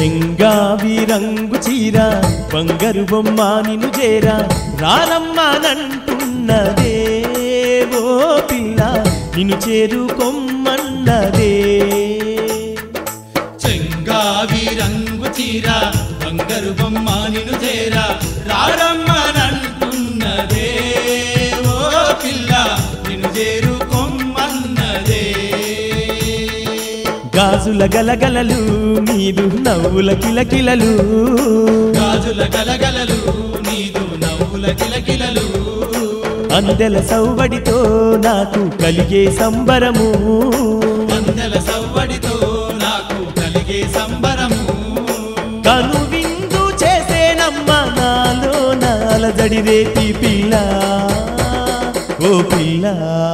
చెంగావి రంగు చీర బంగారు బొమ్మ నిన్ను చేరా రారమ్మానంటున్నదే ఓ పిల్ల నిన్ను చేరుకొమ్మన్నదే చెంగావి రంగు చీర బంగారు బొమ్మ నిన్ను చేరా రారమ్మనంటున్నదే ఓ పిల్ల నిన్ను చేరుకొమ్మన్నదే గాజుల గలగలలు నీదు నవ్వుల కిలకిలలు గాజుల గలగలలు నీదు నవ్వుల కిలకిలలు అందెల సౌవడితో నాకు కలిగే సంబరము వందల సవ్వడితో నాకు కలిగే సంబరము కను విందు చేసేనమ్మ నాలో నాలజడి రేపి పిల్ల ఓ పిల్ల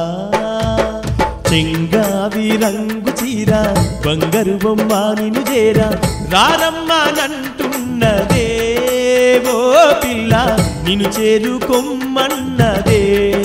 చెంగావి రంగు చీర బంగారు బొమ్మ నిన్ను చేరా రారమ్మానంటున్నదే ఓ పిల్ల నిన్ను చేరుకొమ్మన్నదే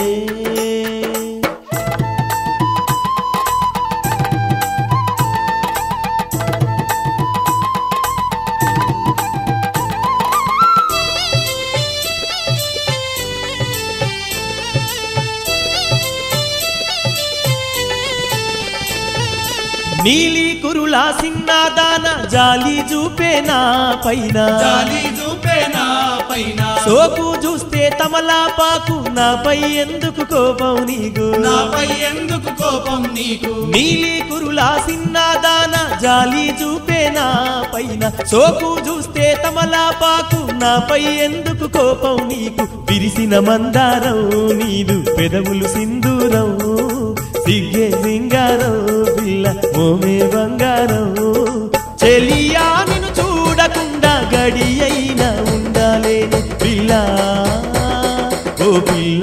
నీలి కురులా సిన్నాదాన జాలి చూపే నా పైన జాలి చూపే నా పైన సోకు చూస్తే తమలాపాకు నాపై ఎందుకు కోపం నీకు నాపై ఎందుకు కోపం నీకు నీలి కురులా సిన్నాదాన జాలి చూపే నా పైన సోకు చూస్తే తమలాపాకు నాపై ఎందుకు కోపం నీకు విరిసిన మందారం నీదు పెదవులు సింధూరం సిగ్గే సింగారం పిల్ల మోమే బంగారం చెలియా నిన్ను చూడకుండా గడి అయినా ఉండాలేని పిల్ల ఓ పిల్ల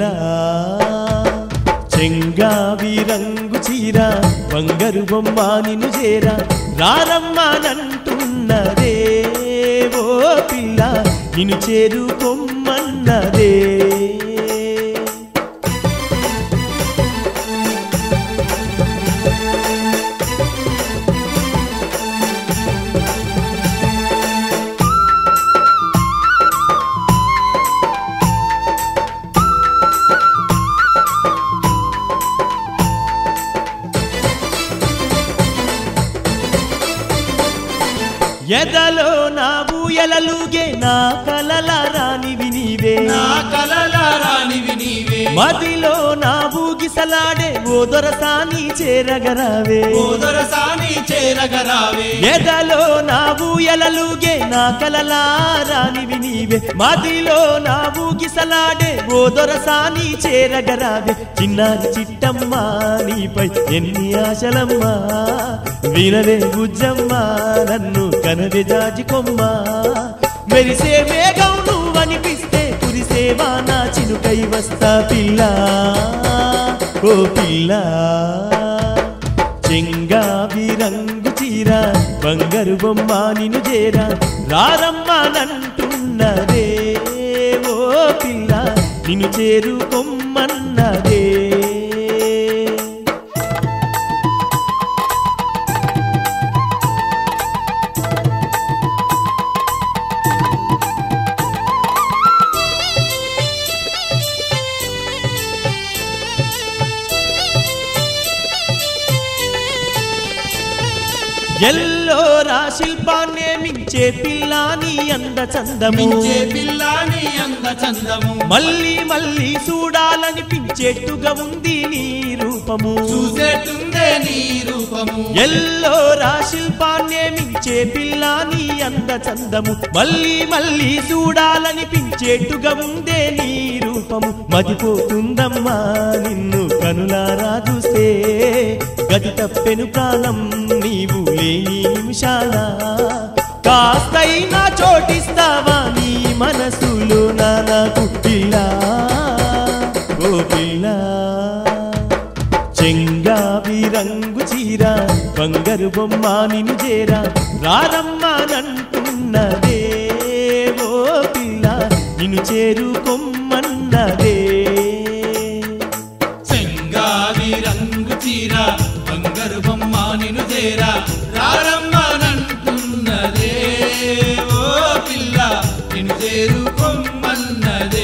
చెంగావి రంగు చీర బంగారు బొమ్మ నిన్ను చేరా రారమ్మానంటున్నదే ఓ పిల్ల నిన్ను చేరుకొమ్మన్నదే ఎదలో నా ఊయలలుగే నా కలల రానివి నీవే నా కలల రానివి నీవే మదిలో నా ఊగిసలాడే ఓ దొరసాని చేరగరావే ఓదరసాని చేరగరావే ఎదలో నా ఊయలలుగే నా కలల రానివి నీవే మదిలో నా ఊగిసలాడే ఓ దొరసాని చేరగరావే చిన్నారి చిట్టమ్మ నీపై ఎన్ని ఆశలమ్మా వినవే బుజ్జమ్మ నన్ను కనవే జాజికొమ్మ మెరిసే వేగం నువ్వనిపిస్తే కురిసేవా నా చినుకై వస్తా పిల్ల ఓ పిల్ల చెంగావి రంగు చీర బంగారు బొమ్మ నిన్ను చేరా రారమ్మానంటున్నదే ఓ పిల్ల నిన్ను చేరుకొమ్మన్నదే ఎల్లో రా శిల్పాన్నే మించే పిల్లాని అంద చందము మించే పిల్లాని అంద చందము మళ్ళీ మళ్ళీ చూడాలనిపించేట్టుగా ఉంది నీ రూపము చూసేటుందే నీ రూపము ఎల్లో రా శిల్పాన్నే మించే పిల్లాని అంద చందము మళ్ళీ మళ్ళీ చూడాలనిపించేట్టుగా ఉందే నీ రూపము మదిపోతుందమ్మా నిన్ను కనులారా చూస్తే గది తప్పెను ప్రాణం నీవు లేని నిమిషాల కాస్తైనా చోటిస్తావా నీ మనసులో నా నాకు పిల్ల ఓ పిల్ల చెంగావి రంగు చీర బంగారు బొమ్మ నిన్ను చేరా రారమ్మానంటున్నదే ఓ పిల్ల నిన్ను చేరుకొమ్మన్నదే చెంగావి రంగు చీర బంగారు బొమ్మ నిన్ను చేరా రారమ్మనంటున్నదే నిన్ను చేరుకొమ్మన్నదే